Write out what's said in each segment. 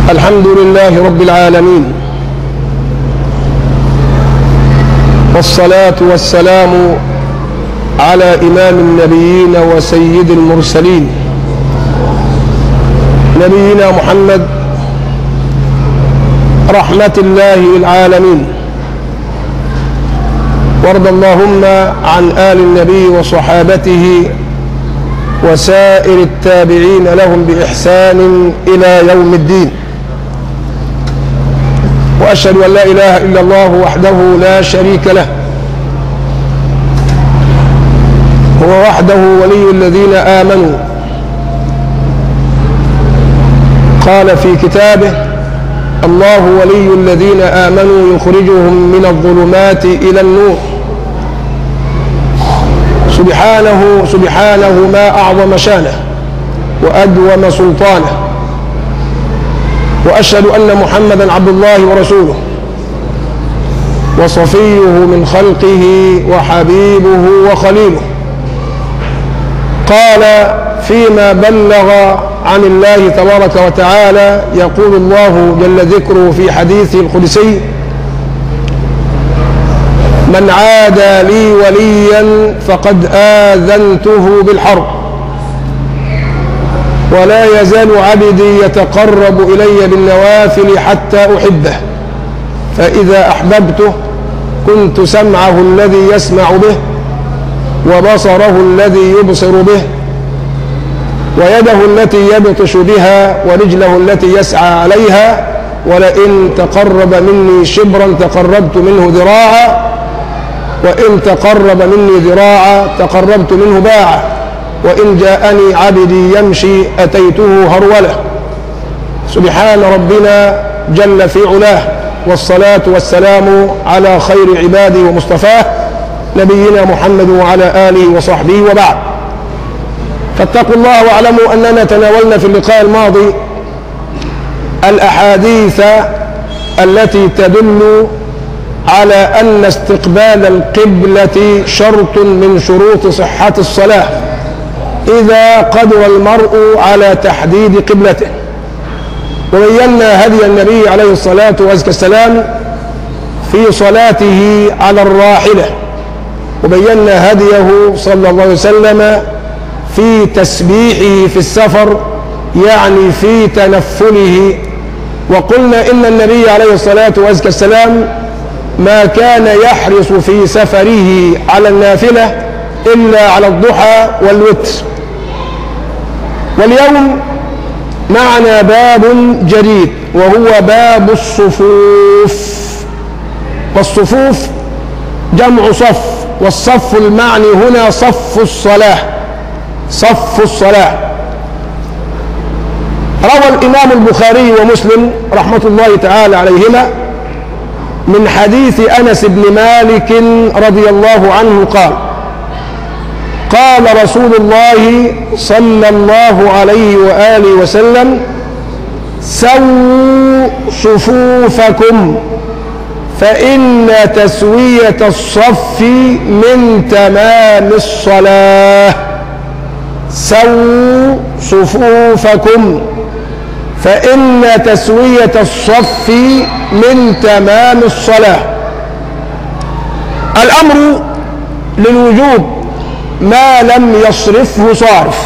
الحمد لله رب العالمين والصلاة والسلام على إمام النبيين وسيد المرسلين نبينا محمد رحمة الله العالمين وارض اللهم عن آل النبي وصحابته وسائر التابعين لهم بإحسان إلى يوم الدين وأشهد أن لا إله إلا الله وحده لا شريك له هو وحده ولي الذين آمنوا قال في كتابه الله ولي الذين آمنوا يخرجهم من الظلمات إلى النور سبحانه سبحانه ما أعظم شانه وأدوم سلطانه وأشهد أن محمدا عبد الله ورسوله وصفيه من خلقه وحبيبه وخليله قال فيما بلغ عن الله تبارك وتعالى يقول الله جل ذكره في حديثه القدسي من عادى لي وليا فقد آذنته بالحرب ولا يزال عبدي يتقرب إلي بالنوافل حتى أحبه فإذا أحببته كنت سمعه الذي يسمع به وبصره الذي يبصر به ويده التي يبطش بها ورجله التي يسعى عليها ولئن تقرب مني شبرا تقربت منه ذراعا وإن تقرب مني ذراعا تقربت منه باعا وإن جاءني عبدي يمشي أتيته هرولة سبحان ربنا جل في علاه والصلاة والسلام على خير عباده ومصطفاه نبينا محمد وعلى آله وصحبه وبعد فاتقوا الله واعلموا أننا تناولنا في اللقاء الماضي الأحاديث التي تدل على أن استقبال القبلة شرط من شروط صحة الصلاة إذا قدر المرء على تحديد قبلته وبينا هدي النبي عليه الصلاة والسلام في صلاته على الراحلة وبينا هديه صلى الله عليه وسلم في تسبيحه في السفر يعني في تنفله وقلنا إن النبي عليه الصلاة والسلام ما كان يحرص في سفره على النافلة إلا على الضحى والوتر واليوم معنا باب جديد وهو باب الصفوف والصفوف جمع صف والصف المعني هنا صف الصلاة صف الصلاة روى الإمام البخاري ومسلم رحمة الله تعالى عليهما من حديث أنس بن مالك رضي الله عنه قال قال رسول الله صلى الله عليه وآله وسلم سووا صفوفكم فإن تسوية الصف من تمام الصلاة سووا صفوفكم فإن تسوية الصف من تمام الصلاة الأمر للوجوب ما لم يصرفه صارف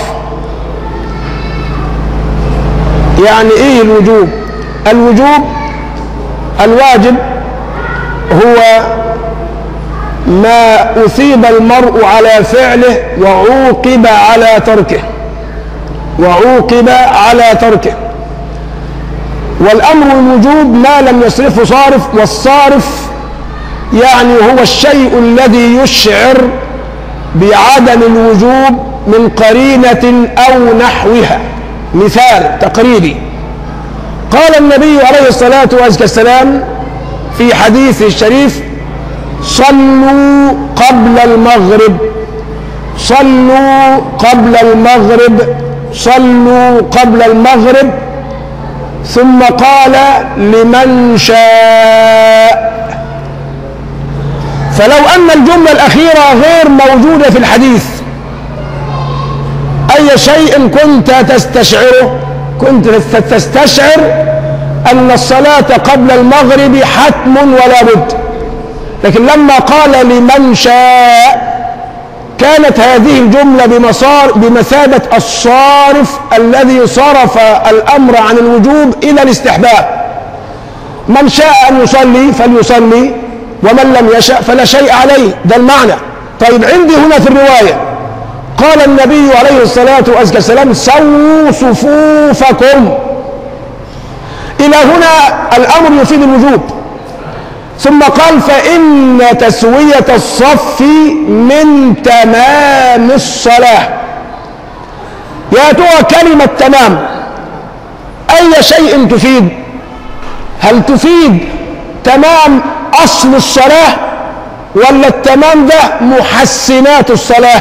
يعني ايه الوجوب الوجوب الواجب هو ما أثيب المرء على فعله وعوقب على تركه وعوقب على تركه والأمر الوجوب ما لم يصرفه صارف والصارف يعني هو الشيء الذي يشعر بعدم الوجوب من قرينة أو نحوها مثال تقريبي قال النبي عليه الصلاة والسلام في حديث الشريف صلوا قبل المغرب صلوا قبل المغرب صلوا قبل المغرب ثم قال لمن شاء فلو أن الجملة الأخيرة غير موجودة في الحديث أي شيء كنت تستشعره كنت تستشعر أن الصلاة قبل المغرب حتم ولا بد لكن لما قال لمن شاء كانت هذه الجملة بمصار بمثابة الصارف الذي صرف الأمر عن الوجوب إلى الاستحباب من شاء أن يصلي فليصلي ومن لم يشأ فلا شيء عليه ده المعنى طيب عندي هنا في الرواية قال النبي عليه الصلاة والسلام سووا صفوفكم إلى هنا الأمر يفيد الوجوب ثم قال فإن تسوية الصف من تمام الصلاة يا ترى كلمة تمام أي شيء تفيد هل تفيد تمام أصل الصلاة ولا التمام ده محسنات الصلاة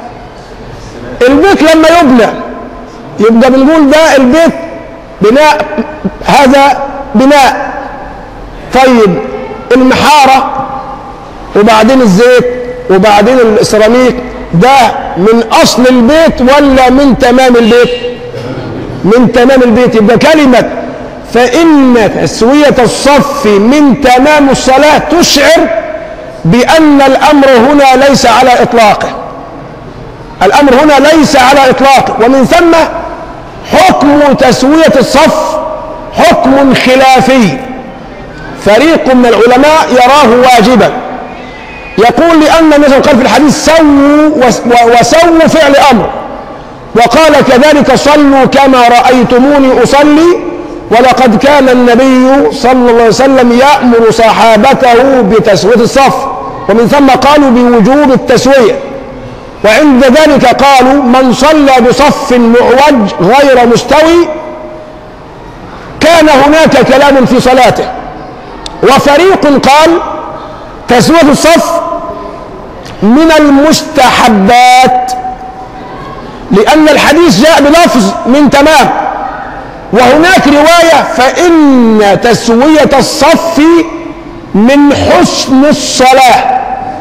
البيت لما يبنى يبقى بنقول ده البيت بناء هذا بناء طيب المحارة وبعدين الزيت وبعدين السيراميك ده من أصل البيت ولا من تمام البيت من تمام البيت يبقى كلمة فإن تسوية الصف من تمام الصلاة تشعر بأن الأمر هنا ليس على إطلاقه الأمر هنا ليس على إطلاقه ومن ثم حكم تسوية الصف حكم خلافي فريق من العلماء يراه واجبا يقول لأن النبي قال في الحديث سووا وسووا فعل أمر وقال كذلك صلوا كما رأيتموني أصلي ولقد كان النبي صلى الله عليه وسلم يأمر صحابته بتسوية الصف ومن ثم قالوا بوجوب التسوية وعند ذلك قالوا من صلى بصف معوج غير مستوي كان هناك كلام في صلاته وفريق قال تسوية الصف من المستحبات لأن الحديث جاء بلفظ من تمام وهناك رواية فإن تسوية الصف من حسن الصلاة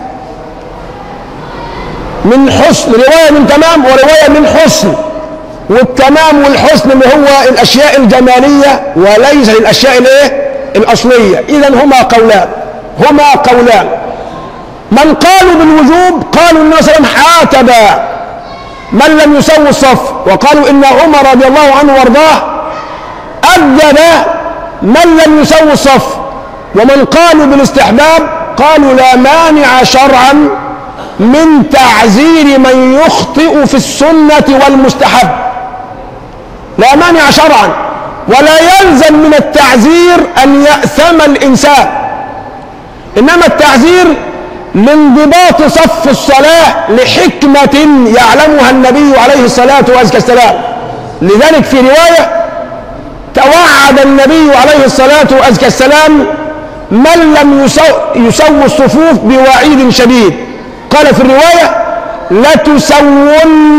من حسن رواية من تمام ورواية من حسن والتمام والحسن اللي هو الأشياء الجمالية وليس الأشياء الايه الأصلية إذا هما قولان هما قولان من قالوا بالوجوب قالوا النبي صلى الله عليه وسلم حاتب من لم يسوي الصف وقالوا إن عمر رضي الله عنه وارضاه أدب من لم يسوي الصف ومن قالوا بالاستحباب قالوا لا مانع شرعا من تعزير من يخطئ في السنة والمستحب لا مانع شرعا ولا يلزم من التعزير أن يأثم الإنسان إنما التعزير لانضباط صف الصلاة لحكمة يعلمها النبي عليه الصلاة والسلام لذلك في رواية توعد النبي عليه الصلاة والسلام من لم يسوي الصفوف بوعيد شديد قال في الرواية لتسون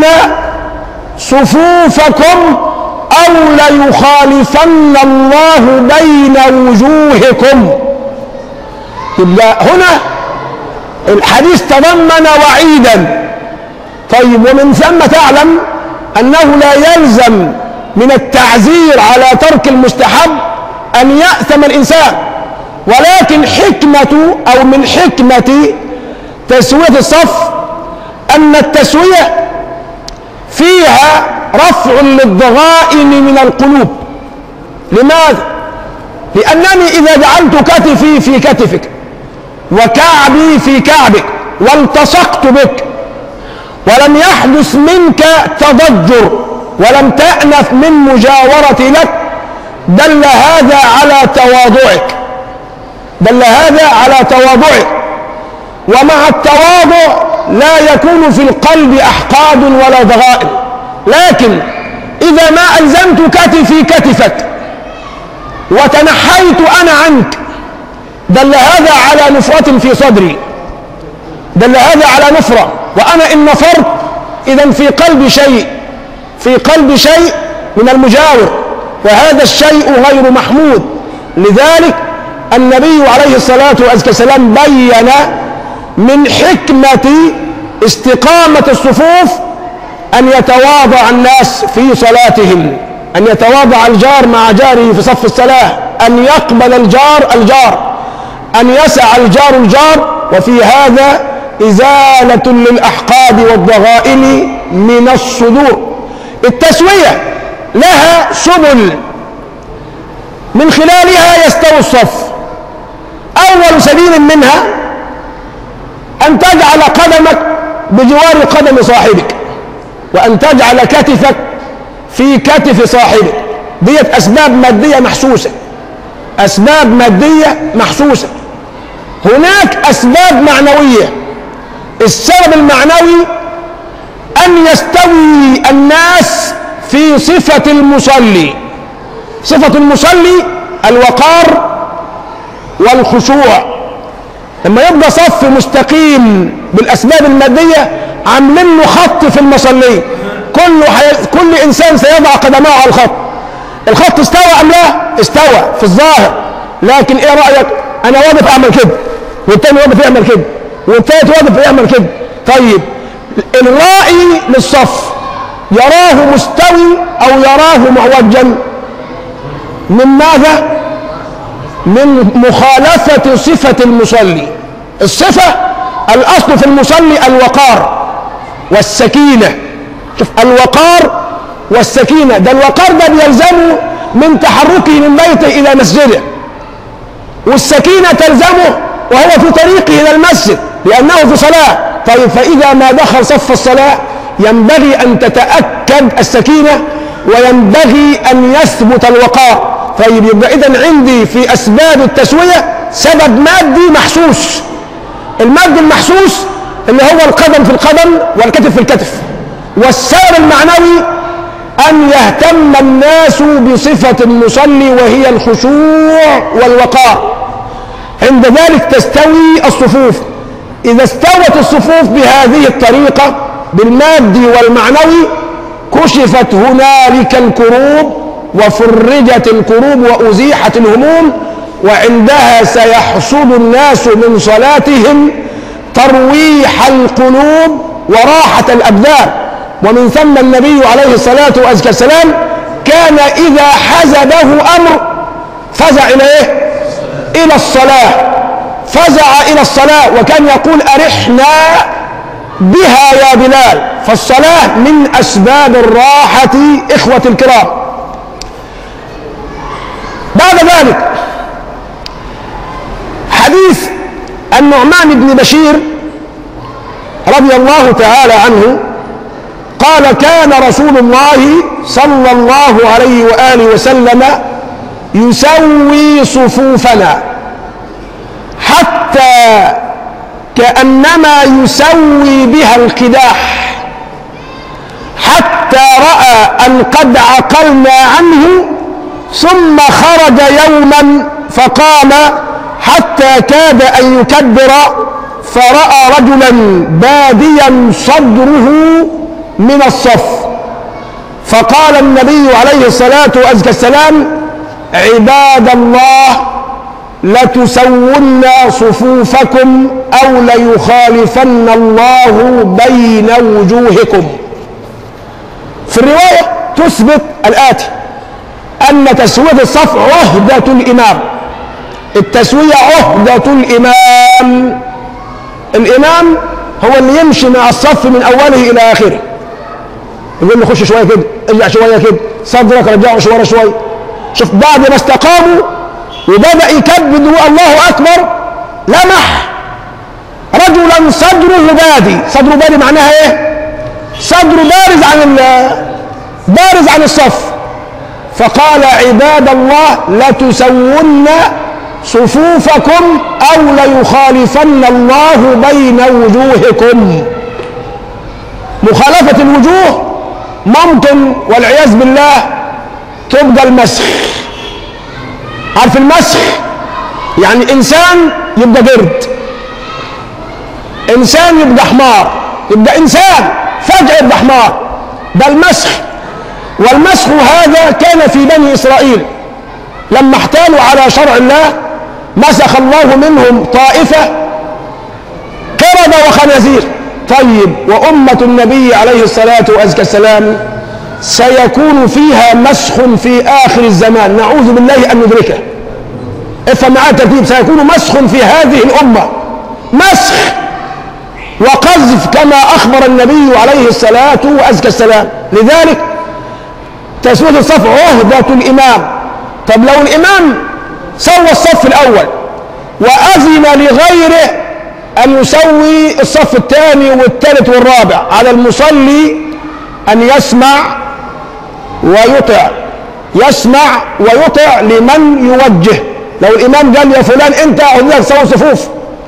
صفوفكم أو ليخالفن الله بين وجوهكم يبقى هنا الحديث تضمن وعيدا طيب ومن ثم تعلم أنه لا يلزم من التعزير على ترك المستحب أن يأثم الإنسان ولكن حكمة أو من حكمة تسوية الصف أن التسوية فيها رفع للضغائن من القلوب لماذا؟ لأنني إذا جعلت كتفي في كتفك وكعبي في كعبك والتصقت بك ولم يحدث منك تضجر ولم تأنف من مجاورتي لك دل هذا على تواضعك دل هذا على تواضعك ومع التواضع لا يكون في القلب أحقاد ولا ضغائن لكن إذا ما ألزمت كتفي كتفك وتنحيت أنا عنك دل هذا على نفرة في صدري دل هذا على نفرة وأنا إن نفرت إذا في قلبي شيء في قلب شيء من المجاور وهذا الشيء غير محمود لذلك النبي عليه الصلاة والسلام بين من حكمة استقامة الصفوف أن يتواضع الناس في صلاتهم أن يتواضع الجار مع جاره في صف الصلاة أن يقبل الجار الجار أن يسع الجار الجار وفي هذا إزالة للأحقاد والضغائن من الصدور التسوية لها سبل من خلالها يستوي الصف أول سبيل منها أن تجعل قدمك بجوار قدم صاحبك وأن تجعل كتفك في كتف صاحبك ديت أسباب مادية محسوسة أسباب مادية محسوسة هناك أسباب معنوية السبب المعنوي أن يستوي الناس في صفة المصلي صفة المصلي الوقار والخشوع لما يبقى صف مستقيم بالأسباب المادية عاملين له خط في المصلين كل حي... كل إنسان سيضع قدمه على الخط الخط استوى أم لا؟ استوى في الظاهر لكن إيه رأيك؟ أنا واقف أعمل كده والتاني واقف يعمل كده والتالت واقف يعمل كده طيب الرائي للصف يراه مستوي أو يراه معوجا من ماذا؟ من مخالفة صفة المصلي الصفة الأصل في المصلي الوقار والسكينة شوف الوقار والسكينة ده الوقار ده بيلزمه من تحركه من بيته إلى مسجده والسكينة تلزمه وهو في طريقه إلى المسجد لأنه في صلاة طيب فإذا ما دخل صف الصلاة ينبغي أن تتأكد السكينة وينبغي أن يثبت الوقار طيب يبقى إذا عندي في أسباب التسوية سبب مادي محسوس المادي المحسوس اللي هو القدم في القدم والكتف في الكتف والسبب المعنوي أن يهتم الناس بصفة المصلي وهي الخشوع والوقار عند ذلك تستوي الصفوف إذا استوت الصفوف بهذه الطريقة بالمادي والمعنوي كشفت هنالك الكروب وفرجت الكروب وأزيحت الهموم وعندها سيحصل الناس من صلاتهم ترويح القلوب وراحة الأبدان ومن ثم النبي عليه الصلاة والسلام كان إذا حزبه أمر فزع إلى إيه؟ إلى الصلاة فزع إلى الصلاة وكان يقول أرحنا بها يا بلال فالصلاة من أسباب الراحة إخوة الكرام بعد ذلك حديث النعمان بن بشير رضي الله تعالى عنه قال كان رسول الله صلى الله عليه وآله وسلم يسوي صفوفنا حتى كأنما يسوي بها القداح حتى رأى أن قد عقلنا عنه ثم خرج يوما فقام حتى كاد أن يكبر فرأى رجلا باديا صدره من الصف فقال النبي عليه الصلاة والسلام عباد الله لتسون صفوفكم أو ليخالفن الله بين وجوهكم في الرواية تثبت الآتي أن تسوية الصف عهدة الإمام التسوية عهدة الإمام الإمام هو اللي يمشي مع الصف من أوله إلى آخره يقول له خش شوية كده ارجع شوية كده صدرك رجعه شوية شوية شوف بعد ما استقاموا وبدأ يكبد الله أكبر لمح رجلا صدره بادي صدره بادي معناها ايه صدره بارز عن بارز عن الصف فقال عباد الله لتسون صفوفكم أو ليخالفن الله بين وجوهكم مخالفة الوجوه ممكن والعياذ بالله تبقى المسخ عارف المسخ يعني إنسان يبقى قرد إنسان يبقى حمار يبقى إنسان فجأة يبقى حمار ده المسخ والمسخ هذا كان في بني إسرائيل لما احتالوا على شرع الله مسخ الله منهم طائفة قردة وخنازير طيب وأمة النبي عليه الصلاة والسلام سيكون فيها مسخ في آخر الزمان نعوذ بالله أن ندركه افهم معاه ترتيب سيكون مسخ في هذه الأمة مسخ وقذف كما أخبر النبي عليه الصلاة وأزكى السلام لذلك تسوية الصف عهدة الإمام طب لو الإمام سوى الصف الأول وأذن لغيره أن يسوي الصف الثاني والثالث والرابع على المصلي أن يسمع ويطع يسمع ويطع لمن يوجه لو الإمام قال يا فلان أنت أعوذ تسوي صفوف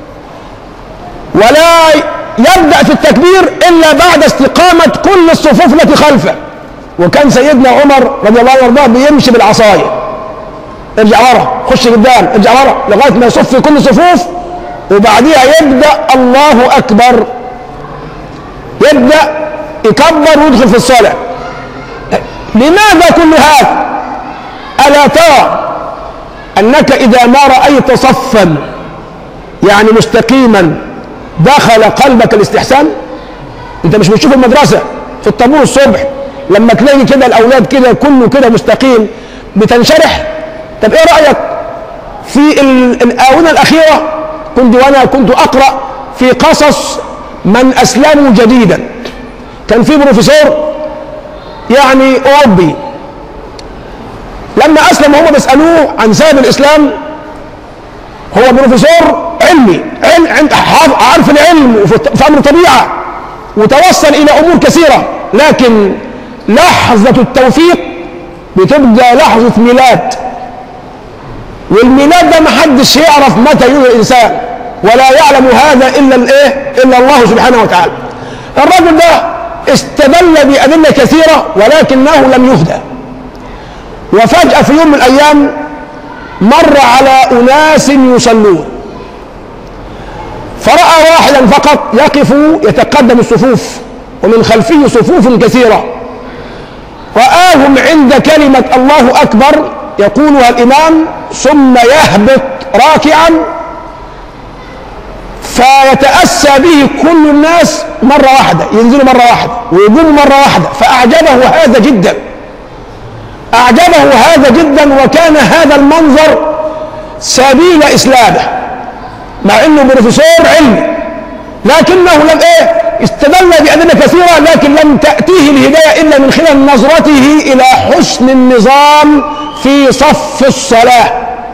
ولا يبدأ في التكبير إلا بعد استقامة كل الصفوف التي خلفه وكان سيدنا عمر رضي الله عنه وارضاه بيمشي بالعصايه ارجع ورا خش قدام ارجع ورا لغايه ما يصف كل صفوف وبعديها يبدا الله اكبر يبدا يكبر ويدخل في الصلاه لماذا كل هذا الا ترى انك اذا ما رايت صفا يعني مستقيما دخل قلبك الاستحسان انت مش بتشوف المدرسه في الطابور الصبح لما تلاقي كده الاولاد كده كله كده مستقيم بتنشرح طب ايه رايك في ال- الاونه الاخيره كنت وانا كنت اقرا في قصص من اسلموا جديدا كان في بروفيسور يعني اوروبي لما اسلم هم بيسالوه عن سبب الاسلام هو بروفيسور علمي علم عند حاف- عارف العلم وفي في امر الطبيعه وتوصل الى امور كثيره لكن لحظه التوفيق بتبقى لحظه ميلاد والميلاد ده محدش يعرف متى يولد الانسان ولا يعلم هذا الا الايه الا الله سبحانه وتعالى الرجل ده استدل بادله كثيره ولكنه لم يهدى وفجاه في يوم من الايام مر على اناس يصلون فراى واحدا فقط يقف يتقدم الصفوف ومن خلفه صفوف كثيره رآهم عند كلمة الله أكبر يقولها الإمام ثم يهبط راكعا فيتأسى به كل الناس مرة واحدة ينزلوا مرة واحدة ويقوموا مرة واحدة فأعجبه هذا جدا أعجبه هذا جدا وكان هذا المنظر سبيل إسلامه مع أنه بروفيسور علمي لكنه لم ايه استدل بأدلة كثيرة لكن لم تأتيه الهداية إلا من خلال نظرته إلى حسن النظام في صف الصلاة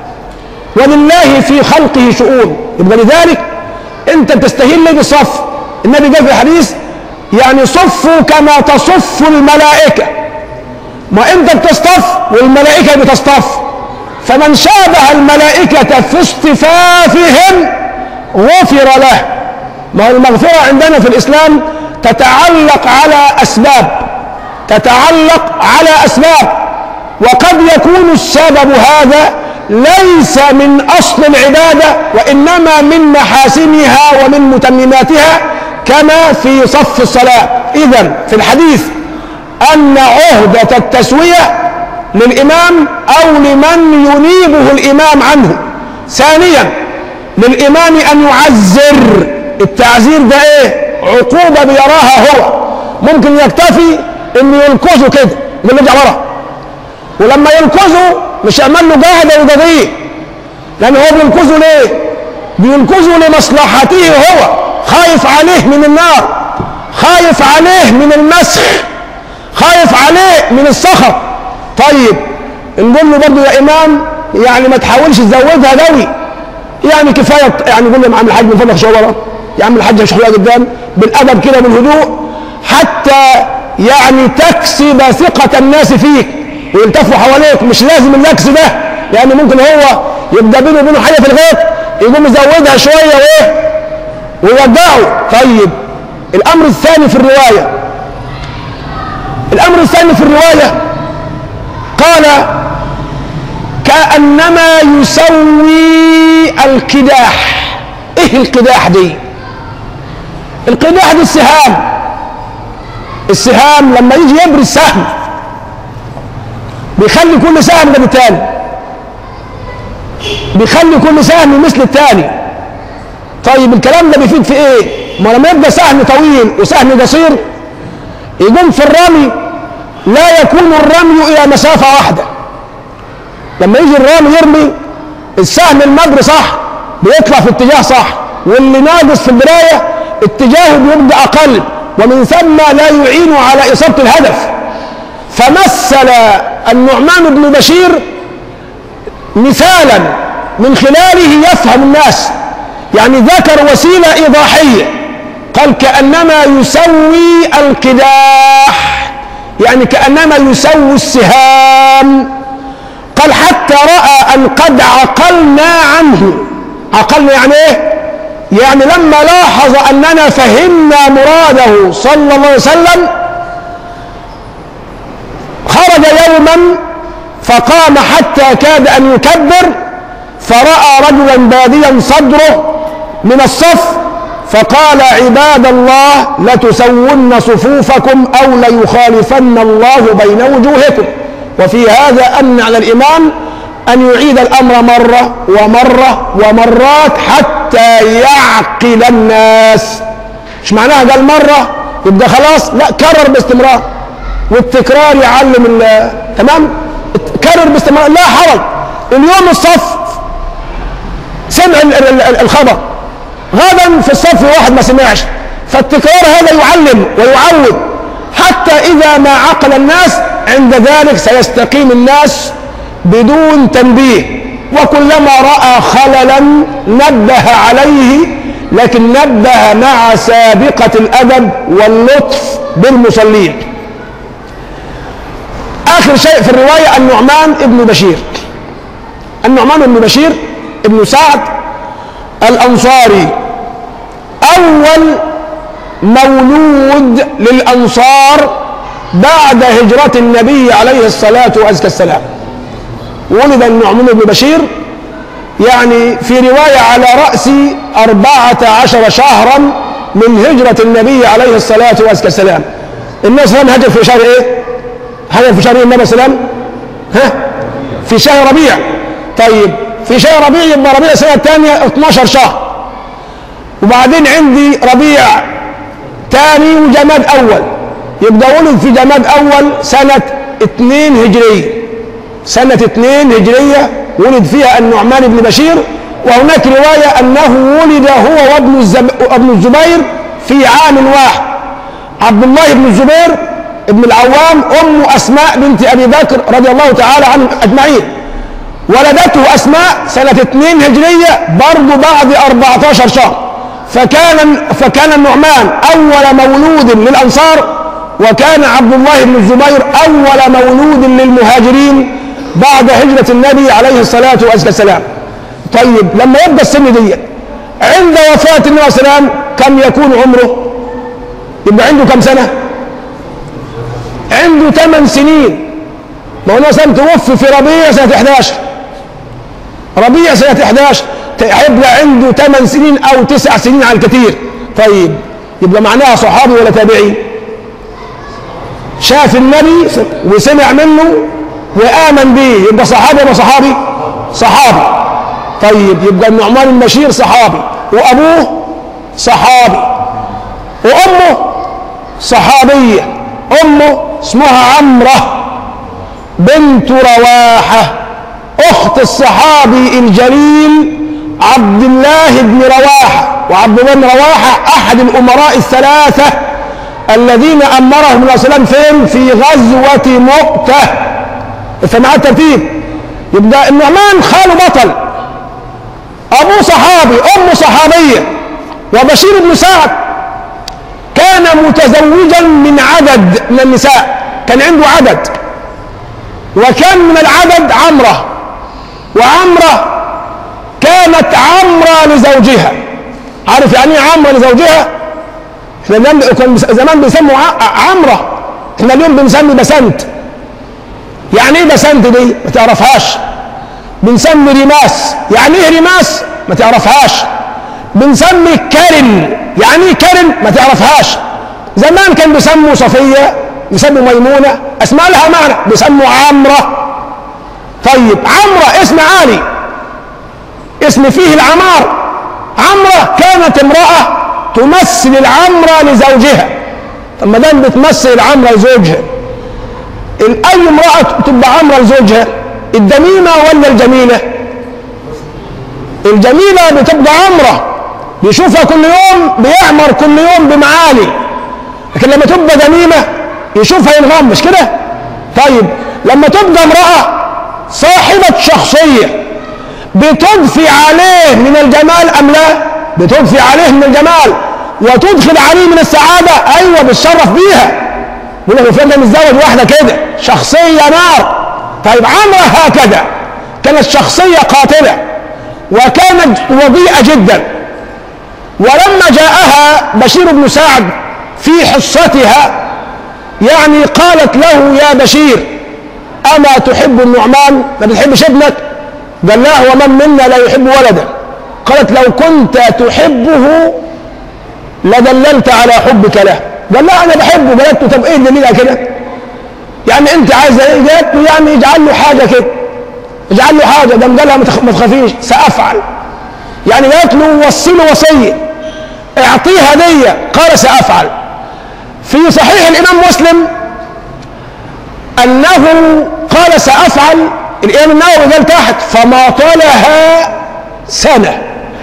ولله في خلقه شؤون يبقى لذلك أنت بتستهل بالصف النبي قال في الحديث يعني صفوا كما تصف الملائكة ما أنت بتصطف والملائكة بتصطف فمن شابه الملائكة في اصطفافهم غفر له ما هو المغفرة عندنا في الإسلام تتعلق على أسباب تتعلق على أسباب وقد يكون السبب هذا ليس من أصل العبادة وإنما من محاسنها ومن متمماتها كما في صف الصلاة إذا في الحديث أن عهدة التسوية للإمام أو لمن ينيبه الإمام عنه ثانيا للإمام أن يعزر التعزير ده ايه عقوبة بيراها هو ممكن يكتفي انه ينكزه كده يقول له ارجع ورا ولما ينكزه مش يعمل له قاعدة وقضية لان هو بينكزه ليه بينكزه لمصلحته هو خايف عليه من النار خايف عليه من المسخ خايف عليه من السخط طيب نقول له برضه يا امام يعني ما تحاولش تزودها قوي يعني كفايه يعني نقول له يا عم الحاج من فضلك شويه ورا يا عم الحاج مش شويه قدام بالادب كده بالهدوء حتى يعني تكسب ثقه الناس فيك ويلتفوا حواليك مش لازم اللكس ده لان ممكن هو يبقى بينه وبينه حاجه في الغيط يقوم يزودها شويه وايه ويودعه طيب الامر الثاني في الروايه الامر الثاني في الروايه قال كانما يسوي القداح ايه القداح دي القداح دي السهام السهام لما يجي يبري السهم بيخلي كل سهم غير التاني بيخلي كل سهم مثل التاني طيب الكلام ده بيفيد في ايه ما لما يبقى سهم طويل وسهم قصير يقوم في الرمي لا يكون الرمي الى مسافه واحده لما يجي الرامي يرمي السهم المجري صح بيطلع في اتجاه صح واللي ناقص في البدايه اتجاهه بيبقى اقل ومن ثم لا يعين على اصابه الهدف فمثل النعمان بن بشير مثالا من خلاله يفهم الناس يعني ذكر وسيله ايضاحيه قال كانما يسوي القداح يعني كانما يسوي السهام قال حتى راى ان قد عقلنا عنه عقلنا يعني ايه يعني لما لاحظ اننا فهمنا مراده صلى الله عليه وسلم خرج يوما فقام حتى كاد ان يكبر فراى رجلا باديا صدره من الصف فقال عباد الله لتسون صفوفكم او ليخالفن الله بين وجوهكم وفي هذا ان على الامام ان يعيد الامر مره ومره ومرات حتى يعقل الناس مش معناها قال مره يبقى خلاص لا كرر باستمرار والتكرار يعلم ال- تمام كرر باستمرار لا حرج اليوم الصف سمع ال- ال- ال- الخبر غدا في الصف واحد ما سمعش فالتكرار هذا يعلم ويعود حتى إذا ما عقل الناس عند ذلك سيستقيم الناس بدون تنبيه وكلما رأى خللا نبه عليه لكن نبه مع سابقة الأدب واللطف بالمصلين آخر شيء في الرواية النعمان ابن بشير النعمان بن بشير ابن سعد الأنصاري أول مولود للأنصار بعد هجرة النبي عليه الصلاة والسلام ولد النعمان بن بشير يعني في رواية على رأس أربعة عشر شهرا من هجرة النبي عليه الصلاة والسلام النبي صلى الله عليه وسلم هجر في شهر ايه؟ هجر في شهر ايه النبي صلى الله عليه وسلم؟ ها؟ في شهر ربيع طيب في شهر ربيع يبقى ربيع السنة الثانية 12 شهر وبعدين عندي ربيع ثاني وجماد أول يبقى ولد في جماد أول سنة 2 هجرية سنة 2 هجرية ولد فيها النعمان بن بشير وهناك رواية أنه ولد هو وابن الزب... ابن الزبير في عام واحد عبد الله بن الزبير ابن العوام أم أسماء بنت أبي بكر رضي الله تعالى عنهم أجمعين ولدته أسماء سنة 2 هجرية برضه بعد 14 شهر فكان فكان النعمان أول مولود للأنصار وكان عبد الله بن الزبير أول مولود للمهاجرين بعد هجرة النبي عليه الصلاة والسلام طيب لما يبقى السن دي عند وفاة النبي عليه السلام كم يكون عمره يبقى عنده كم سنة عنده 8 سنين ما هو النبي توفي في ربيع سنة 11 ربيع سنة 11 هيبقى عنده 8 سنين أو 9 سنين على الكثير طيب يبقى معناها صحابي ولا تابعي شاف النبي وسمع منه وآمن به يبقى صحابي ولا صحابي صحابي طيب يبقى النعمان بن بشير صحابي وأبوه صحابي وأمه صحابية أمه اسمها عمرة بنت رواحة أخت الصحابي الجليل عبد الله بن رواحة وعبد الله بن رواحة أحد الأمراء الثلاثة الذين أمرهم النبي صلى الله عليه وسلم فين؟ في غزوة مؤتة فمع الترتيب يبقى النعمان خاله بطل أبوه صحابي أمه صحابية وبشير بن سعد كان متزوجا من عدد من النساء كان عنده عدد وكان من العدد عمرة وعمرة كانت عمرة لزوجها عارف يعني ايه عمرة لزوجها احنا اليوم كان زمان بيسموا عمرة احنا اليوم بنسمي بسنت يعني ايه بسنت دي ما تعرفهاش بنسمي رماس يعني ايه رماس ما تعرفهاش بنسمي كرن يعني ايه كرن ما تعرفهاش زمان كان بيسموا صفية بيسموا ميمونة اسماء لها معنى بيسموا عمرة طيب عمرة اسم عالي اسم فيه العمار عمرة كانت امرأة تمثل العمرة لزوجها طب ما دام بتمثل العمرة لزوجها ال- اي امراه تبقى عمره لزوجها الدميمه ولا الجميله الجميله بتبقى عمره بيشوفها كل يوم بيعمر كل يوم بمعالي لكن لما تبقى دميمه يشوفها ينغم مش كده طيب لما تبقى امراه صاحبه شخصيه بتضفي عليه من الجمال ام لا بتضفي عليه من الجمال وتدخل عليه من السعاده ايوه بتشرف بيها يقول لك فلان ده متزوج واحده كده شخصيه نار طيب عمرو هكذا كانت شخصيه قاتله وكانت وضيئه جدا ولما جاءها بشير بن سعد في حصتها يعني قالت له يا بشير اما تحب النعمان ما بتحبش ابنك قال لا ومن منا لا يحب ولده قالت لو كنت تحبه لدللت على حبك له قال لا انا بحبه قالت له طب ايه الدليل على كده يعني انت عايزه ايه قالت له يعني اجعل له حاجه كده اجعل له حاجه ده قال لها ما تخ- ما تخافيش سافعل يعني قالت له وصي له وصيه اعطيه هديه قال سافعل في صحيح الامام مسلم انه قال سافعل الامام النووي قال تحت فما طالها سنه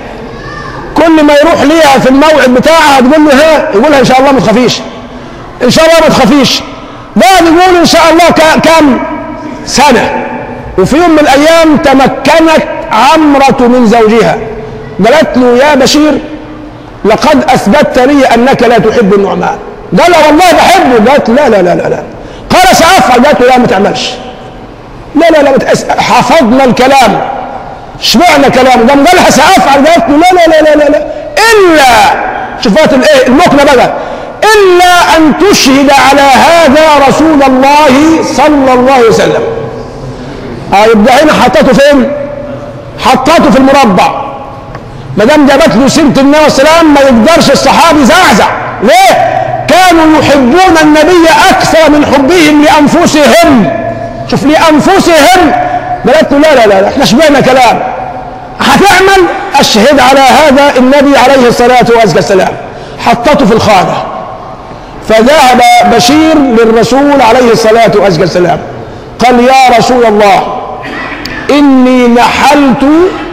كل ما يروح ليها في الموعد بتاعها تقول له ها يقولها ان شاء الله ما تخافيش ان شاء الله ما تخافيش بعد يقول ان شاء الله ك- كم سنه وفي يوم من الايام تمكنت عمره من زوجها قالت له يا بشير لقد اثبتت لي انك لا تحب النعمان قال لها والله بحبه قالت لا لا لا لا, لا. قال سافعل قالت له لا ما تعملش لا لا لا ما تأس- حفظنا الكلام اشمعنى كلام قام قالها سافعل قالت له لا لا لا لا لا, لا. الا شوفات الايه المقنع بقى الا ان تشهد على هذا رسول الله صلى الله عليه وسلم اه يبقى هنا حطته فين؟ حطته في المربع ما دام جابت له سيره النبي عليه السلام ما يقدرش الصحابي يزعزع ليه؟ كانوا يحبون النبي اكثر من حبهم لانفسهم شوف لانفسهم قالت له لا لا لا لا، احنا شبعنا كلام هتعمل اشهد على هذا النبي عليه الصلاه والسلام حطته في الخانه فذهب بشير للرسول عليه الصلاه والسلام قال يا رسول الله اني نحلت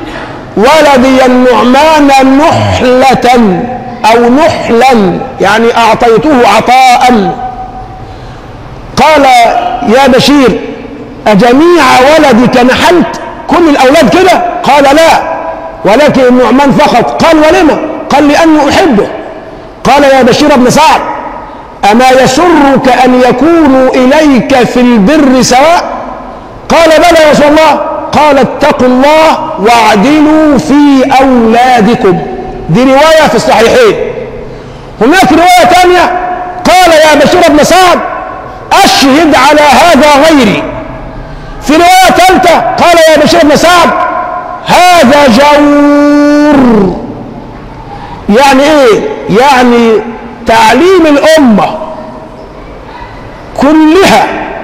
ولدي النعمان نحلة أو نحلا يعني أعطيته عطاء قال يا بشير أجميع ولدك نحلت كل الأولاد كده قال لا ولكن النعمان فقط قال ولما قال لأني أحبه قال يا بشير بن سعد أما يسرك أن يكونوا إليك في البر سواء قال بلى يا رسول الله قال اتقوا الله واعدلوا في أولادكم دي رواية في الصحيحين هناك رواية ثانية قال يا بشير بن سعد أشهد على هذا غيري في رواية ثالثة قال يا بشير بن سعد هذا جور يعني ايه يعني تعليم الأمة كلها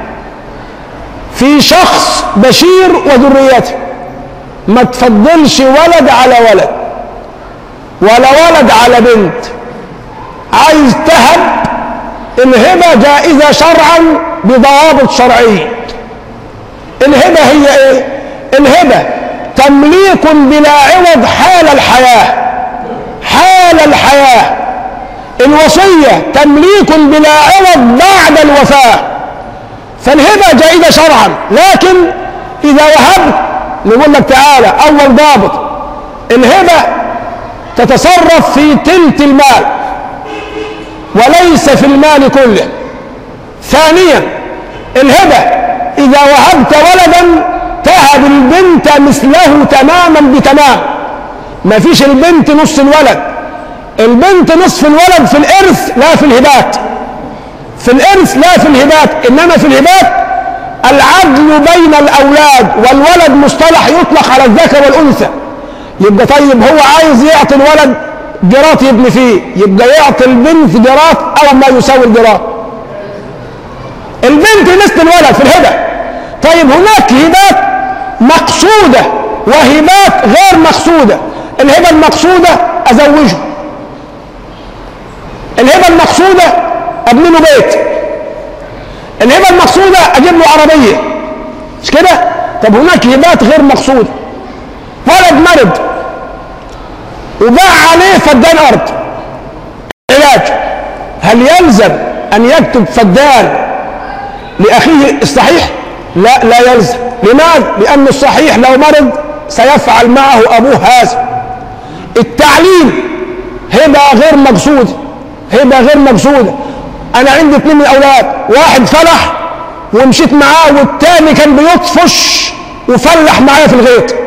في شخص بشير وذريته ما تفضلش ولد على ولد ولا ولد على بنت عايز تهب الهبة جائزة شرعا بضوابط شرعية الهبة هي ايه الهبة تمليك بلا عوض حال الحياة حال الحياة الوصية تمليك بلا عوض بعد الوفاة فالهبة جائزة شرعا لكن إذا وهبت نقول لك تعالى أول ضابط الهبة تتصرف في تلت المال وليس في المال كله ثانيا الهبة إذا وهبت ولدا تهب البنت مثله تماما بتمام ما فيش البنت نص الولد البنت نصف الولد في الإرث لا في الهبات في الإرث لا في الهبات إنما في الهبات العدل بين الأولاد والولد مصطلح يطلق على الذكر والأنثى يبقى طيب هو عايز يعطي الولد جرات يبني فيه يبقى يعطي البنت جرات أو ما يساوي الجرات البنت مثل الولد في الهبة طيب هناك هبات مقصودة وهبات غير مقصودة الهبة المقصودة أزوجه الهبة المقصودة أبني له بيت الهبة المقصودة أجيب له عربية مش كده؟ طب هناك هبات غير مقصودة ولد مرض وباع عليه فدان أرض علاج هل يلزم أن يكتب فدان لأخيه الصحيح؟ لا لا يلزم لماذا؟ لأن الصحيح لو مرض سيفعل معه أبوه هذا التعليم هبة غير مقصودة هبة غير مقصودة أنا عندي اثنين من الأولاد واحد فلح ومشيت معاه والتاني كان بيطفش وفلح معايا في الغيط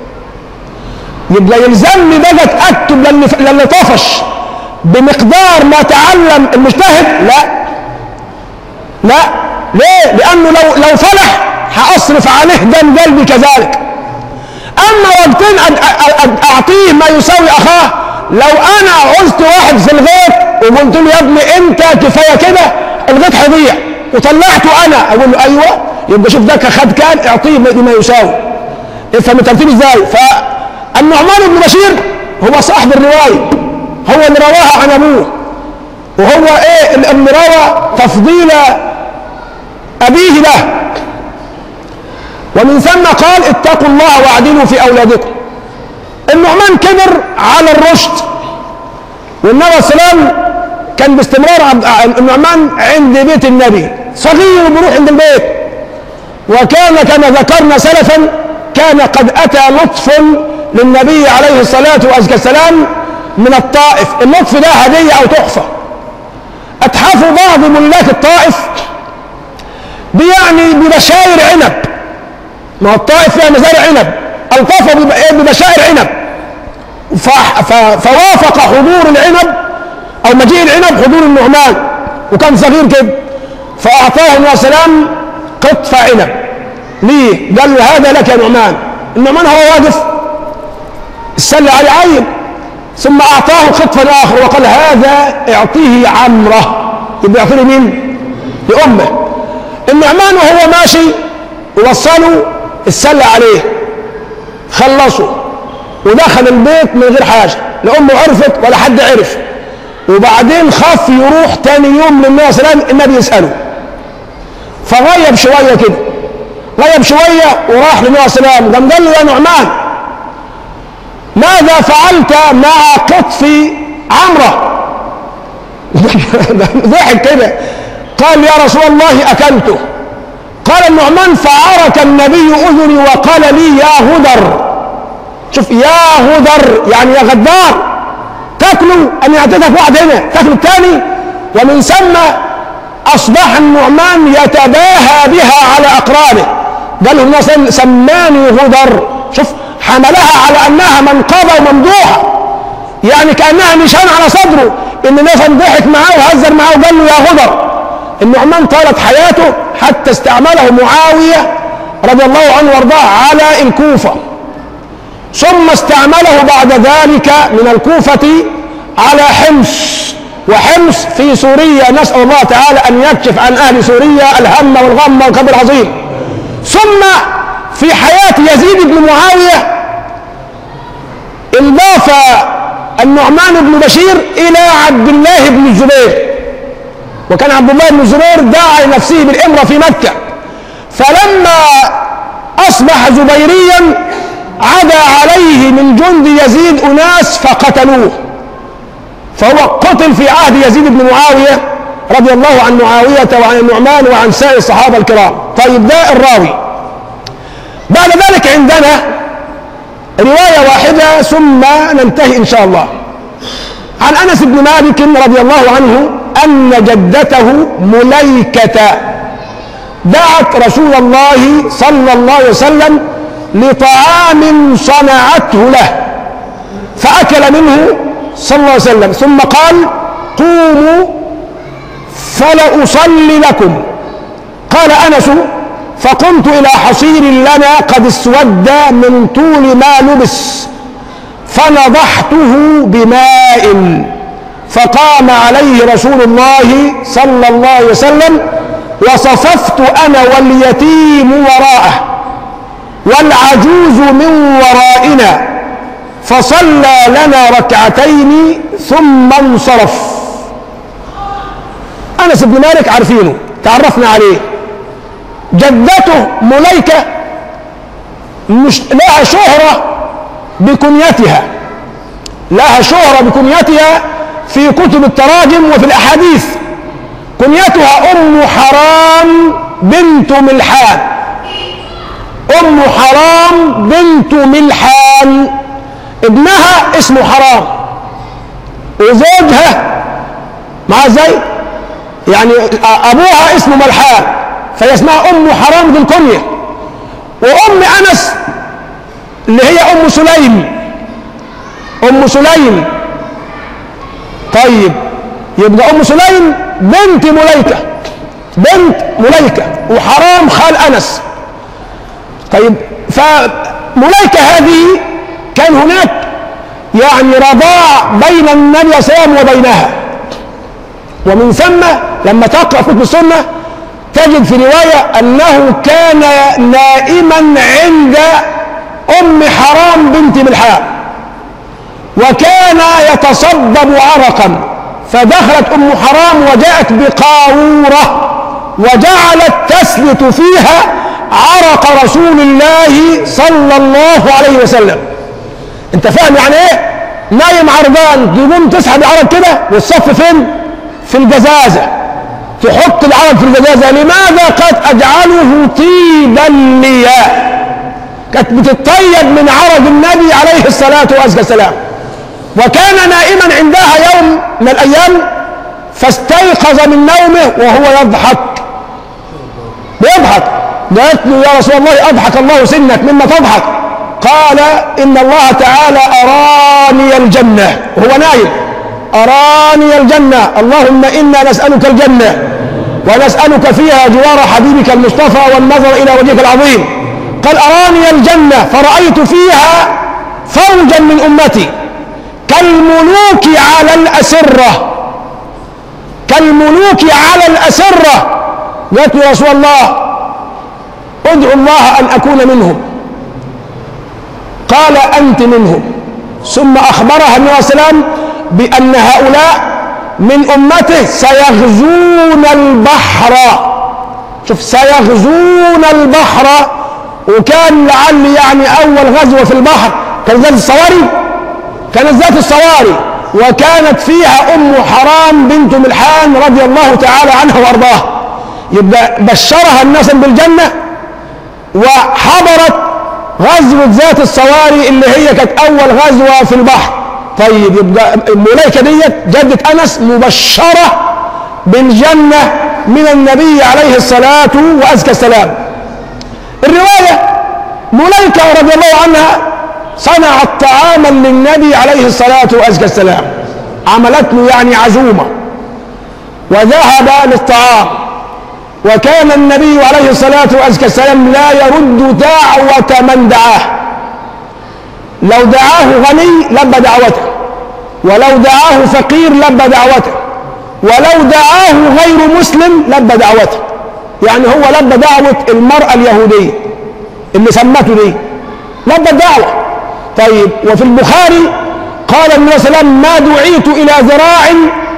يبقى يلزمني بقى اكتب للي للي طفش بمقدار ما تعلم المجتهد لا لا ليه؟ لأنه لو لو فلح هأصرف عليه دم قلبي كذلك أما وقتين أد- أ- أ- أعطيه ما يساوي أخاه لو أنا عزت واحد في الغيط وقلت له يا ابني أنت كفاية كده الغيط هيضيع وطلعته أنا أقول له أيوه يبقى شوف ده خد كان اعطيه بما يساوي افهم الترتيب ازاي فالنعمان بن بشير هو صاحب الروايه هو اللي رواها عن ابوه وهو ايه اللي روى تفضيل ابيه له ومن ثم قال اتقوا الله واعدلوا في اولادكم النعمان كبر على الرشد والنبي صلى الله عليه وسلم كان باستمرار عبد- النعمان عند بيت النبي صغير بيروح عند البيت وكان كما ذكرنا سلفا كان قد اتى لطف للنبي عليه الصلاه والسلام من الطائف اللطف ده هديه او تحفه اتحف بعض ملاك الطائف بيعني ببشاير عنب ما هو الطائف فيها مزارع عنب الطفوا بب- إيه ببشائر عنب ف- ف- فوافق حضور العنب او مجيء العنب حضور النعمان وكان صغير كده فاعطاه النبي صلى الله عليه وسلم قطف عنب ليه؟ قال له هذا لك يا نعمان النعمان هو واقف السل عليه عين ثم اعطاه قطفا اخر وقال هذا اعطيه عمره يبقى يعطيه مين؟ لامه النعمان وهو ماشي وصلوا السله عليه خلصوا ودخل البيت من غير حاجه لا امه عرفت ولا حد عرف وبعدين خاف يروح تاني يوم للنبي صلى الله عليه وسلم النبي يساله فغيب شويه كده غيب شويه وراح للنبي صلى الله عليه وسلم قام قال له يا نعمان ماذا فعلت مع قطف عمره ضحك كده قال يا رسول الله اكلته قال النعمان فعرك النبي اذني وقال لي يا هدر شوف يا هدر يعني يا غدار تاكلوا انا اعطيتك واحد هنا تاكل الثاني ومن ثم اصبح النعمان يتباهى بها على اقرانه قال له النبي صلى الله عليه وسلم سماني هدر شوف حملها على انها منقبه وممدوحه يعني كانها نشان على صدره ان النبي ضحك معاه وهزر معاه وقال له يا هدر النعمان طالت حياته حتى استعمله معاويه رضي الله عنه وارضاه على الكوفه ثم استعمله بعد ذلك من الكوفة على حمص وحمص في سوريا نسأل الله تعالى أن يكشف عن أهل سوريا الهم والغم والكبر العظيم ثم في حياة يزيد بن معاوية انضاف النعمان بن بشير إلى عبد الله بن الزبير وكان عبد الله بن الزبير دعا لنفسه بالإمرة في مكة فلما أصبح زبيريا عدا عليه من جند يزيد أناس فقتلوه فهو قتل في عهد يزيد بن معاوية رضي الله عن معاوية وعن النعمان وعن سائر الصحابة الكرام طيب ده الراوي بعد ذلك عندنا رواية واحدة ثم ننتهي إن شاء الله عن أنس بن مالك رضي الله عنه أن جدته مليكة دعت رسول الله صلى الله عليه وسلم لطعام صنعته له فأكل منه صلى الله عليه وسلم ثم قال قوموا فلأصلي لكم قال أنس فقمت إلى حصير لنا قد اسود من طول ما لبس فنضحته بماء فقام عليه رسول الله صلى الله عليه وسلم وصففت أنا واليتيم وراءه والعجوز من ورائنا فصلى لنا ركعتين ثم انصرف انس بن مالك عارفينه تعرفنا عليه جدته مليكة مش لها شهرة بكنيتها لها شهرة بكنيتها في كتب التراجم وفي الأحاديث كنيتها أم حرام بنت ملحان أم حرام بنت ملحان ابنها اسمه حرام وزوجها مع ازاي يعني ابوها اسمه ملحان فهي اسمها ام حرام ذي الكنيه وام انس اللي هي ام سليم ام سليم طيب يبقى ام سليم بنت مليكه بنت مليكه وحرام خال انس طيب فمليكه هذه كان هناك يعني رضاع بين النبي صلى الله عليه وسلم وبينها ومن ثم لما تقرا كتب السنه تجد في روايه انه كان نائما عند ام حرام بنت ملحان وكان يتصبب عرقا فدخلت ام حرام وجاءت بقاروره وجعلت تسلت فيها عرق رسول الله صلى الله عليه وسلم انت فاهم يعني ايه نايم عرضان تقوم تسحب العرق كده والصف فين في الجزازة تحط العرق في الجزازة لماذا قد أجعله طيبا لي كانت بتطيب من عرق النبي عليه الصلاة والسلام وكان نائما عندها يوم من الأيام فاستيقظ من نومه وهو يضحك بيضحك قالت له يا رسول الله أضحك الله سنك مما تضحك قال إن الله تعالى أراني الجنة وهو نايم أراني الجنة اللهم إنا نسألك الجنة ونسألك فيها جوار حبيبك المصطفى والنظر إلى وجهك العظيم قال أراني الجنة فرأيت فيها فوجا من أمتي كالملوك على الأسرة كالملوك على الأسرة قالت يا رسول الله ادعو الله أن أكون منهم قال أنت منهم ثم أخبرها النبي صلى الله عليه وسلم بأن هؤلاء من أمته سيغزون البحر شوف سيغزون البحر وكان لعل يعني أول غزوة في البحر كانت ذات الصواري كانت ذات الصواري وكانت فيها أم حرام بنت ملحان رضي الله تعالى عنها وأرضاها يبقى بشرها الناس بالجنة وحضرت غزوة ذات الصواري اللي هي كانت أول غزوة في البحر طيب يبقى الملائكة ديت جدة أنس مبشرة بالجنة من النبي عليه الصلاة وأزكى السلام الرواية ملائكة رضي الله عنها صنعت طعاما للنبي عليه الصلاة وأزكى السلام عملت له يعني عزومة وذهب للطعام وكان النبي عليه الصلاة والسلام لا يرد دعوة من دعاه لو دعاه غني لبى دعوته ولو دعاه فقير لبى دعوته ولو دعاه غير مسلم لبى دعوته يعني هو لبى دعوة المرأة اليهودية اللي سمته دي لبى الدعوة طيب وفي البخاري قال النبي صلى الله عليه وسلم ما دعيت إلى ذراع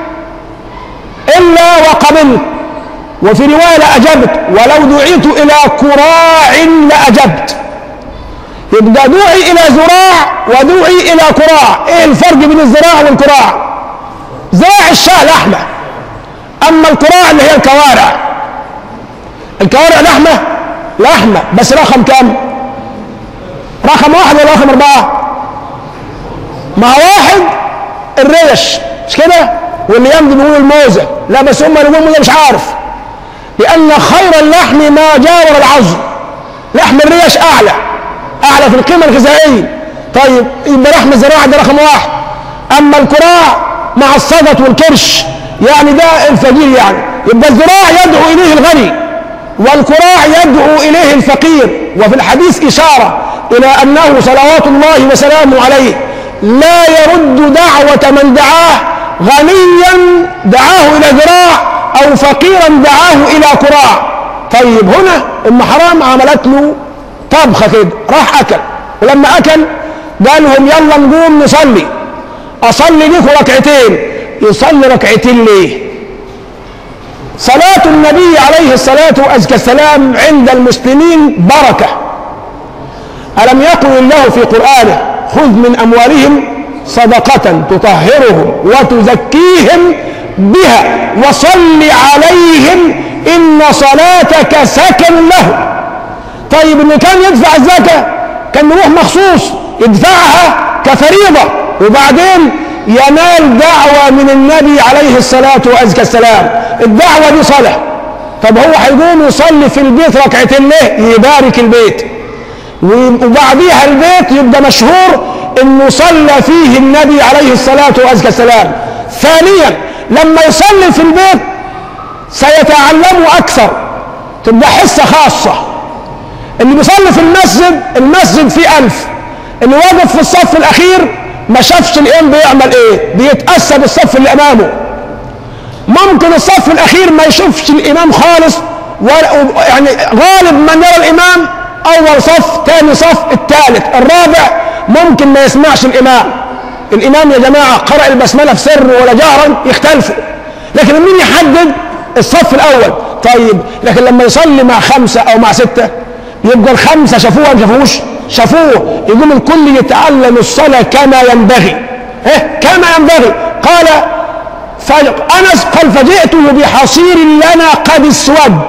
إلا وقبلت وفي رواية لأجبت ولو دعيت إلى كراع لأجبت يبقى دعي إلى زراع ودعي إلى كراع إيه الفرق بين الزراع والكراع زراع الشاه لحمة أما الكراع اللي هي الكوارع الكوارع لحمة لحمة بس رقم كم رقم واحد ولا رقم أربعة ما واحد الريش مش كده واللي يمضي بيقول الموزة لا بس هم اللي بيقولوا مش عارف لأن خير اللحم ما جاور العظم لحم الريش أعلى أعلى في القيمة الغذائية طيب يبقى لحم الزراعة ده رقم واحد أما الكراع مع الصدت والكرش يعني ده الفقير يعني يبقى الذراع يدعو إليه الغني والكراع يدعو إليه الفقير وفي الحديث إشارة إلى أنه صلوات الله وسلامه عليه لا يرد دعوة من دعاه غنيا دعاه إلى ذراع أو فقيرا دعاه إلى كراع طيب هنا أم حرام عملت له طبخة كده راح أكل ولما أكل قال لهم يلا نقوم نصلي أصلي لكم ركعتين يصلي ركعتين ليه صلاة النبي عليه الصلاة والسلام عند المسلمين بركة ألم يقل الله في قرآنه خذ من أموالهم صدقة تطهرهم وتزكيهم بها وصل عليهم إن صلاتك سكن لهم طيب اللي كان يدفع الزكاة كان يروح مخصوص يدفعها كفريضة وبعدين ينال دعوة من النبي عليه الصلاة والسلام الدعوة دي صلاة طب هو هيقوم يصلي في البيت ركعتين ليه يبارك البيت وبعديها البيت يبقى مشهور انه صلى فيه النبي عليه الصلاة والسلام ثانيا لما يصلي في البيت سيتعلم اكثر تبقى حصة خاصة اللي بيصلي في المسجد المسجد فيه ألف اللي واقف في الصف الأخير ما شافش الإمام بيعمل إيه بيتأسى بالصف اللي أمامه ممكن الصف الأخير ما يشوفش الإمام خالص ولا يعني غالب من يرى الإمام أول صف ثاني صف الثالث الرابع ممكن ما يسمعش الإمام الإمام يا جماعة قرأ البسملة في سر ولا جهرا يختلفوا لكن مين يحدد الصف الأول طيب لكن لما يصلي مع خمسة أو مع ستة يبقى الخمسة شافوها ما شافوش شافوه يقوم الكل يتعلم الصلاة كما ينبغي إيه؟ كما ينبغي قال أنس قال فجئته بحصير لنا قد اسود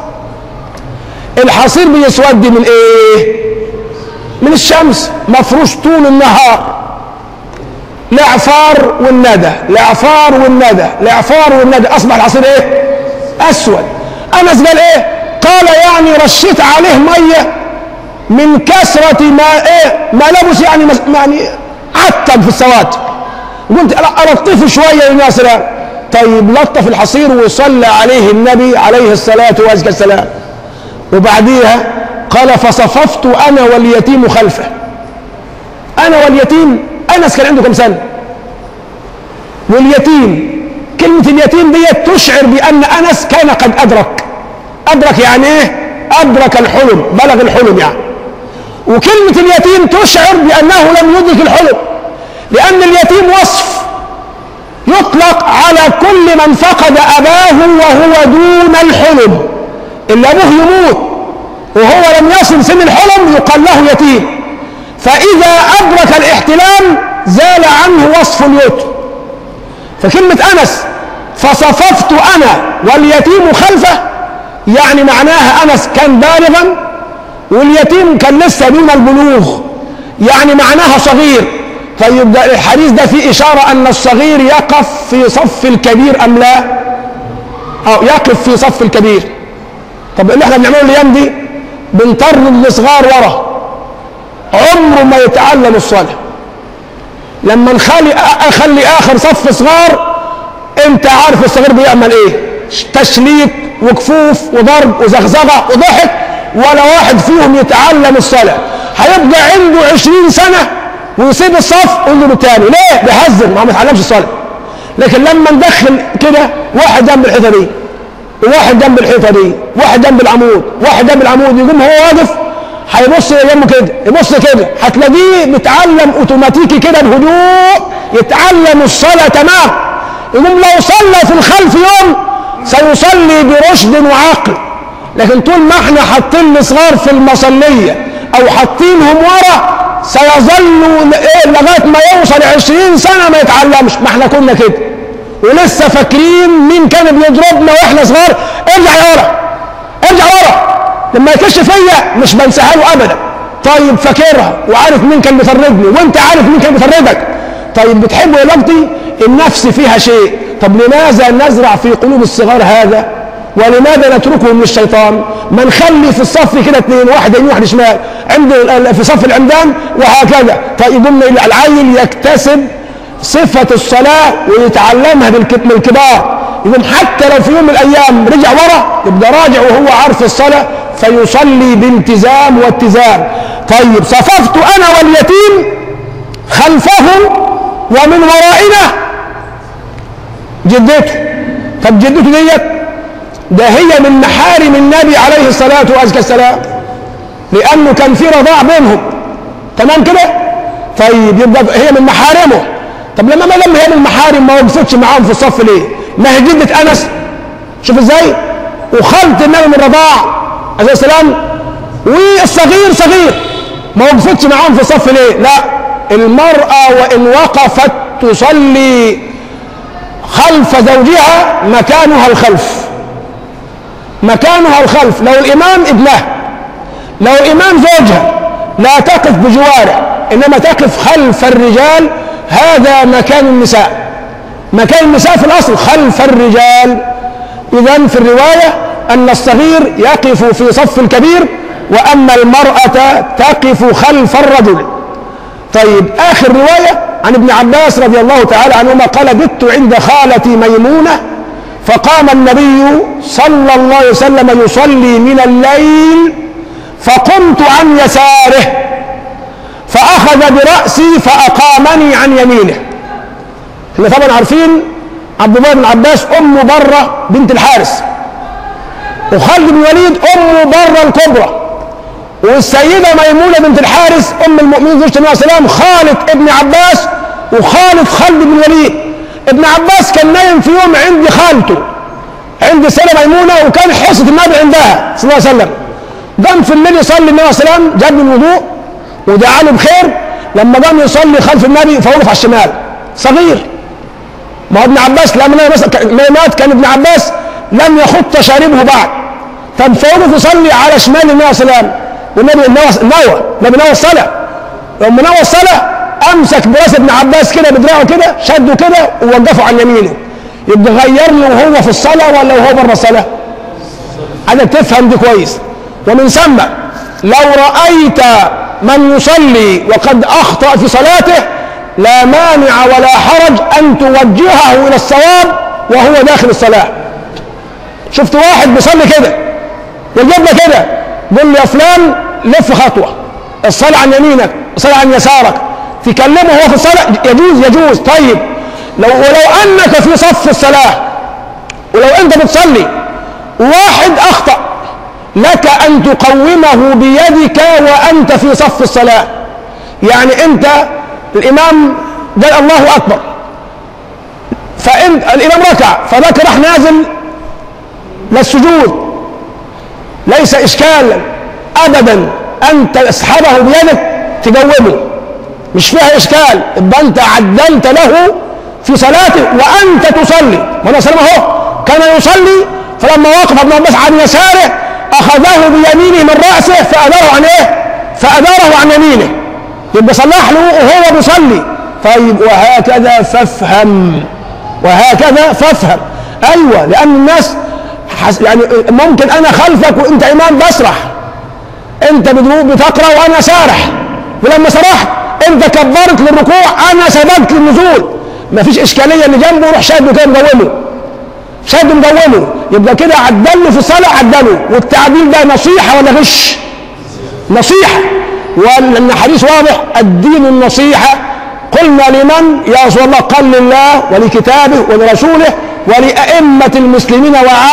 الحصير بيسود من ايه من الشمس مفروش طول النهار الإعفار والندى الإعفار والندى الإعفار والندى أصبح العصير إيه؟ أسود أنس قال إيه؟ قال يعني رشيت عليه مية من كثرة ما إيه؟ ما لبس يعني مس- يعني عتب في السواد قلت ألطفه شوية يا ناس طيب لطف الحصير وصلى عليه النبي عليه الصلاة والسلام وبعديها قال فصففت أنا واليتيم خلفه أنا واليتيم أنس كان عنده كم سنة واليتيم كلمة اليتيم دي تشعر بأن أنس كان قد أدرك أدرك يعني إيه أدرك الحلم بلغ الحلم يعني وكلمة اليتيم تشعر بأنه لم يدرك الحلم لأن اليتيم وصف يطلق على كل من فقد أباه وهو دون الحلم اللي أبوه يموت وهو لم يصل سن الحلم يقال له يتيم فإذا أدرك الاحتلام زال عنه وصف اليتم فكلمة أنس فصففت أنا واليتيم خلفه يعني معناها أنس كان بالغا واليتيم كان لسه دون البلوغ يعني معناها صغير طيب ده الحديث ده فيه إشارة أن الصغير يقف في صف الكبير أم لا أو يقف في صف الكبير طب اللي احنا بنعمله الأيام دي بنطرد الصغار ورا عمره ما يتعلم الصلاة لما نخلي اخلي اخر صف صغار انت عارف الصغير بيعمل ايه تشليت وكفوف وضرب وزغزغه وضحك ولا واحد فيهم يتعلم الصلاه هيبقى عنده عشرين سنه ويسيب الصف يقول له بالتاني ليه بيهزر ما هو ما اتعلمش الصلاه لكن لما ندخل كده واحد جنب الحيطه دي وواحد جنب الحيطه دي واحد جنب العمود واحد جنب العمود يقوم هو واقف هيبص جنبه كده يبص كده هتلاقيه بيتعلم اوتوماتيكي كده بهدوء يتعلم الصلاه تمام يقوم لو صلى في الخلف يوم سيصلي برشد وعقل لكن طول ما احنا حاطين الصغار في المصليه او حاطينهم ورا سيظل ايه لغايه ما يوصل 20 سنه ما يتعلمش ما احنا كنا كده ولسه فاكرين مين كان بيضربنا واحنا صغار ارجع يا ورا ارجع ورا لما يكشف فيا مش بنساها له ابدا طيب فاكرها وعارف مين كان بيفرجني وانت عارف مين كان بيفرجك طيب بتحب ولادتي النفس فيها شيء طب لماذا نزرع في قلوب الصغار هذا ولماذا نتركهم للشيطان ما نخلي في الصف كده اثنين واحد يمين واحد شمال عند في صف العمدان وهكذا طيب قلنا العيل يكتسب صفة الصلاة ويتعلمها بالك- من الكبار يقوم حتى لو في يوم من الأيام رجع ورا يبقى راجع وهو عارف الصلاة فيصلي بالتزام واتزان طيب صففت أنا واليتيم خلفهم ومن ورائنا جدته طب جدته ديت ده هي من محارم النبي عليه الصلاة والسلام لأنه كان في رضاع بينهم تمام كده طيب يبقى هي من محارمه طب لما ما دام هي من المحارم ما وقفتش معاهم في الصف ليه ما هي جدة أنس شوف ازاي وخلط النبي من الرضاع عليه السلام والصغير صغير ما وقفتش معاهم في الصف ليه لا المرأة وإن وقفت تصلي خلف زوجها مكانها الخلف مكانها الخلف لو الإمام ابنها لو الإمام زوجها لا تقف بجواره إنما تقف خلف الرجال هذا مكان النساء مكان النساء في الأصل خلف الرجال إذا في الرواية أن الصغير يقف في صف الكبير وأما المرأة تقف خلف الرجل طيب آخر رواية عن ابن عباس رضي الله تعالى عنهما قال بت عند خالتي ميمونة فقام النبي صلى الله عليه وسلم يصلي من الليل فقمت عن يساره فأخذ برأسي فأقامني عن يمينه احنا طبعا عارفين عبد الله بن عباس أم برة بنت الحارس وخالد بن الوليد أم برة الكبرى والسيدة ميمونة بنت الحارس أم المؤمنين زوجة النبي صلى الله عليه وسلم خالد ابن عباس وخالد خالد بن الوليد ابن عباس كان نايم في يوم عند خالته عند السيدة ميمونة وكان حصة النبي عندها صلى الله عليه وسلم قام في الليل يصلي النبي صلى الله عليه وسلم جاب من الوضوء ودعا له بخير لما قام يصلي خلف النبي فوقف على الشمال صغير ما هو ابن عباس لما مات كان ابن عباس لم يخط شاربه بعد طب فوقف يصلي على شمال النبي صلى الله عليه وسلم والنبي نوى النبي نوى الصلاة لما نوى الصلاة أمسك براس ابن عباس كده بدراعه كده شده كده ووقفه عن يمينه يبقى غير له وهو في الصلاة ولا وهو بره الصلاة عايزك تفهم دي كويس ومن ثم لو رأيت من يصلي وقد أخطأ في صلاته لا مانع ولا حرج أن توجهه إلى الصواب وهو داخل الصلاة شفت واحد بيصلي كده يجيب لك كده قول له يا فلان لف خطوة الصلاة عن يمينك الصلاة عن يسارك تكلمه هو في الصلاة يجوز يجوز طيب لو ولو أنك في صف الصلاة ولو أنت بتصلي واحد أخطأ لك أن تقومه بيدك وأنت في صف الصلاة يعني أنت الإمام قال الله أكبر فإن الإمام ركع فذاك راح نازل للسجود ليس إشكالا أبدا أن تسحبه بيدك تقومه مش فيها إشكال يبقى أنت عدلت له في صلاته وأنت تصلي وانا سلم أهو كان يصلي فلما وقف ابن عباس عن يساره أخذه بيمينه من رأسه فأداره عن إيه؟ فأداره عن يمينه يبقى صلح له وهو بيصلي طيب وهكذا فافهم وهكذا فافهم أيوة لأن الناس حس يعني ممكن أنا خلفك وأنت إمام بسرح أنت بتقرأ وأنا سارح ولما سرحت أنت كبرت للركوع أنا سبقت للنزول مفيش إشكالية اللي جنبه روح شاده كده مقومه شاده مقومه يبقى كده عدله في الصلاة عدله والتعديل ده نصيحة ولا غش؟ نصيحة ولأن حديث واضح الدين النصيحة قلنا لمن يا رسول الله قال لله ولكتابه ولرسوله ولأئمة المسلمين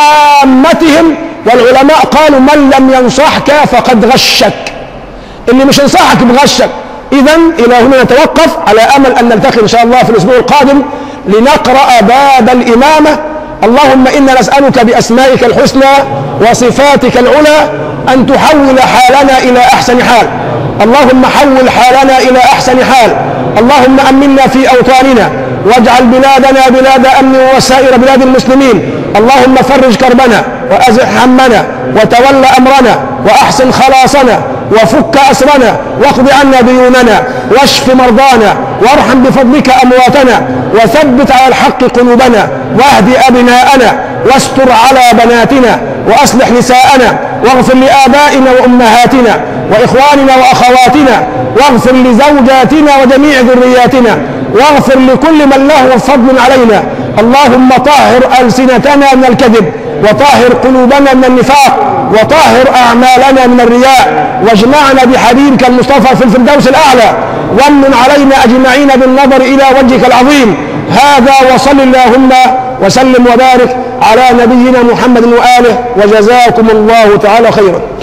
وعامتهم والعلماء قالوا من لم ينصحك فقد غشك اللي مش ينصحك بغشك إذا إلى هنا نتوقف على أمل أن نلتقي إن شاء الله في الأسبوع القادم لنقرأ باب الإمامة اللهم إنا نسألك بأسمائك الحسنى وصفاتك العلى أن تحول حالنا إلى أحسن حال اللهم حول حالنا إلى أحسن حال اللهم أمنا في أوطاننا واجعل بلادنا بلاد أمن وسائر بلاد المسلمين اللهم فرج كربنا وأزح همنا وتول أمرنا وأحسن خلاصنا وفك أسرنا واقض عنا ديوننا واشف مرضانا وارحم بفضلك أمواتنا وثبت على الحق قلوبنا واهد أبناءنا واستر على بناتنا وأصلح نساءنا واغفر لآبائنا وأمهاتنا وإخواننا وأخواتنا واغفر لزوجاتنا وجميع ذرياتنا واغفر لكل من له فضل علينا اللهم طهر ألسنتنا من الكذب وطهر قلوبنا من النفاق وطهر أعمالنا من الرياء واجمعنا بحبيبك المصطفى في الفردوس الأعلى ومن علينا أجمعين بالنظر إلى وجهك العظيم هذا وصل اللهم وسلم وبارك على نبينا محمد وآله وجزاكم الله تعالى خيرا